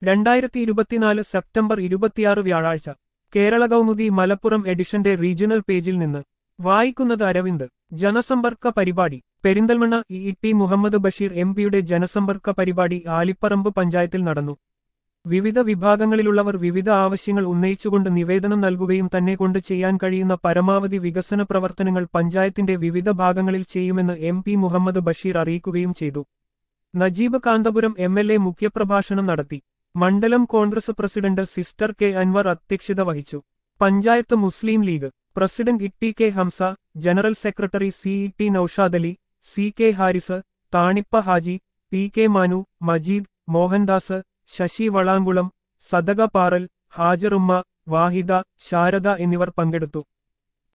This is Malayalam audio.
രണ്ടായിരത്തി ഇരുപത്തിനാല് സെപ്റ്റംബർ ഇരുപത്തിയാറ് വ്യാഴാഴ്ച കേരള കൗമുദി മലപ്പുറം എഡിഷന്റെ റീജിയണൽ പേജിൽ നിന്ന് വായിക്കുന്നത് അരവിന്ദ് ജനസമ്പർക്ക പരിപാടി Perinthalmanna E T Muhammad Basheer M പിയുടെ ജനസമ്പർക്ക പരിപാടി ആലിപ്പറമ്പ് പഞ്ചായത്തിൽ നടന്നു വിവിധ വിഭാഗങ്ങളിലുള്ളവർ വിവിധ ആവശ്യങ്ങൾ ഉന്നയിച്ചുകൊണ്ട് നിവേദനം നൽകുകയും തന്നെ കൊണ്ട് ചെയ്യാൻ കഴിയുന്ന പരമാവധി വികസന പ്രവർത്തനങ്ങൾ പഞ്ചായത്തിന്റെ വിവിധ ഭാഗങ്ങളിൽ ചെയ്യുമെന്ന് എം പി മുഹമ്മദ് ബഷീർ അറിയിക്കുകയും ചെയ്തു Najeeb Kanthapuram M L A മുഖ്യപ്രഭാഷണം നടത്തി മണ്ഡലം Congress president sister K Anwar അധ്യക്ഷത വഹിച്ചു panchayat Muslim League president E K Hamsa general secretary C E T Noushad Ali C K Haris Thanippa Haji P K Manu Majeed Mohandas Sasi Valankulam Sadaka Paral Hajarumma Vahida Sharada എന്നിവർ പങ്കെടുത്തു